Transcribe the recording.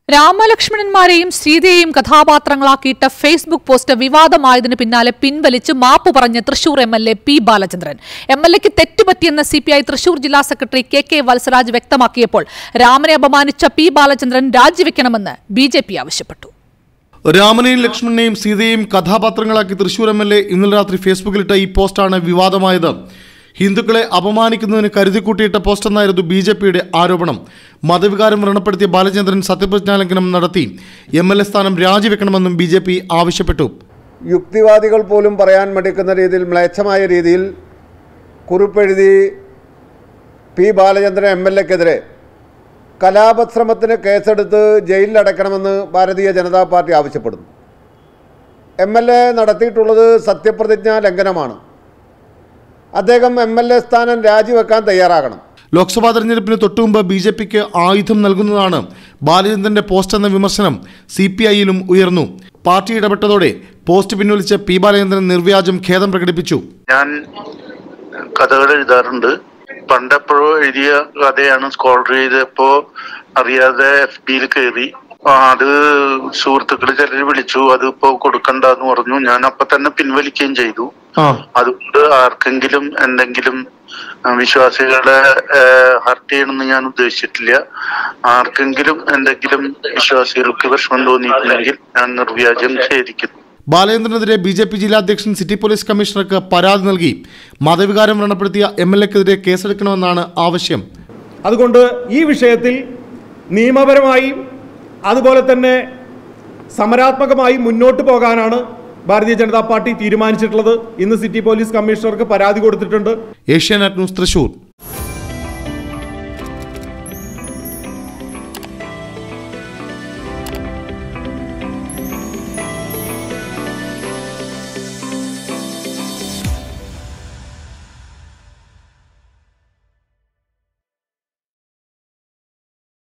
രാമലക്ഷ്മണന്മാരെയും സീതയെയും കഥാപാത്രങ്ങളാക്കിയിട്ട Facebook post വിവാദമായതിനു പിന്നാലെ പിൻവലിച്ച് മാപ്പ് പറഞ്ഞ് Thrissur M L A P Balachandran M L എക്ക് തെറ്റുപറ്റിയെന്ന് സി പി ഐ തൃശൂർ ജില്ലാ സെക്രട്ടറി കെ കെ വത്സരാജ് വ്യക്തമാക്കിയപ്പോൾ രാമനെ അപമാനിച്ച പി ബാലചന്ദ്രൻ രാജിവെക്കണമെന്ന് ബി ജെ പി ആവശ്യപ്പെട്ടു രാമനെയും ലക്ഷ്മണനെയും സീതയെയും കഥാപാത്രങ്ങളാക്കി തൃശൂർ എം എൽ എ ഇന്നലെ രാത്രി ഫേസ്ബുക്കിലിട്ട ഈ പോസ്റ്റാണ് വിവാദമായത് ഹിന്ദുക്കളെ അപമാനിക്കുന്നതിന് കരുതിക്കൂട്ടിയിട്ട പോസ്റ്റെന്നായിരുന്നു ബി ജെ പിയുടെ ആരോപണം മതവികാരം വ്രണപ്പെടുത്തിയ ബാലചന്ദ്രൻ സത്യപ്രതിജ്ഞാലംഘനം നടത്തി എം എൽ എ സ്ഥാനം രാജിവെക്കണമെന്നും ബി ജെ പി ആവശ്യപ്പെട്ടു യുക്തിവാദികൾ പോലും പറയാൻ മടിക്കുന്ന രീതിയിൽ മ്ലേച്ഛമായ രീതിയിൽ കുറിപ്പെഴുതി പി ബാലചന്ദ്രൻ എം എൽ എക്കെതിരെ കലാപശ്രമത്തിന് കേസെടുത്ത് ജയിലിലടയ്ക്കണമെന്ന് ഭാരതീയ ജനതാ പാർട്ടി ആവശ്യപ്പെടുന്നു എം എൽ എ നടത്തിയിട്ടുള്ളത് സത്യപ്രതിജ്ഞാ ലംഘനമാണ് അദ്ദേഹം എം എൽ എ സ്ഥാനം രാജിവെക്കാൻ തയ്യാറാകണം ലോക്സഭാ തെരഞ്ഞെടുപ്പിന് തൊട്ടുമുമ്പ് ബി ജെ പിക്ക് ആയുധം നൽകുന്നതാണ് ബാലചന്ദ്രന്റെ പോസ്റ്റ് എന്ന വിമർശനം സി പി ഐയിലും ഉയർന്നു പാർട്ടി ഇടപെട്ടതോടെ പോസ്റ്റ് പിൻവലിച്ച് പി ബാലചന്ദ്രൻ നിർവ്യാജം ഖേദം പ്രകടിപ്പിച്ചു ഞാൻ കഥകൾ എഴുതാറുണ്ട് പണ്ടെപ്പോഴോ എഴുതിയ കഥയാണ് സ്കോളർ ചെയ്തപ്പോ അറിയാതെ എഫ് ബിയിൽ കയറി ആ, അത് സുഹൃത്തുക്കൾ ചിലർ വിളിച്ചു അത് ഇപ്പോ കൊടുക്കണ്ടെന്ന് പറഞ്ഞു ഞാൻ അപ്പൊ തന്നെ പിൻവലിക്കുകയും ചെയ്തു അതുകൊണ്ട് ആർക്കെങ്കിലും എന്തെങ്കിലും ആ, വിശ്വാസികളെ ഹർട്ട് ചെയ്യണമെന്ന് ഞാൻ ഉദ്ദേശിച്ചിട്ടില്ല ആർക്കെങ്കിലും എന്തെങ്കിലും വിശ്വാസികൾക്ക് വിഷമം തോന്നിയിട്ടുണ്ടെങ്കിൽ ഞാൻ നിർവ്യാജം ഖേദിക്കുന്നു ബാലചന്ദ്രനെതിരെ ബി ജെ പി ജില്ലാ അധ്യക്ഷൻ സിറ്റി പോലീസ് കമ്മീഷണർക്ക് പരാതി നൽകി മതവികാരം വ്രണപ്പെടുത്തിയ എം എൽ എക്കെതിരെ കേസെടുക്കണമെന്നാണ് ആവശ്യം അതുകൊണ്ട് ഈ വിഷയത്തിൽ നിയമപരമായും അതുപോലെ തന്നെ സമരാത്മകമായി മുന്നോട്ട് പോകാനാണ് ഭാരതീയ ജനതാ പാർട്ടി തീരുമാനിച്ചിട്ടുള്ളത് ഇന്ന് സിറ്റി പോലീസ് കമ്മീഷണർക്ക് പരാതി കൊടുത്തിട്ടുണ്ട് ഏഷ്യാനെറ്റ് ന്യൂസ് തൃശൂർ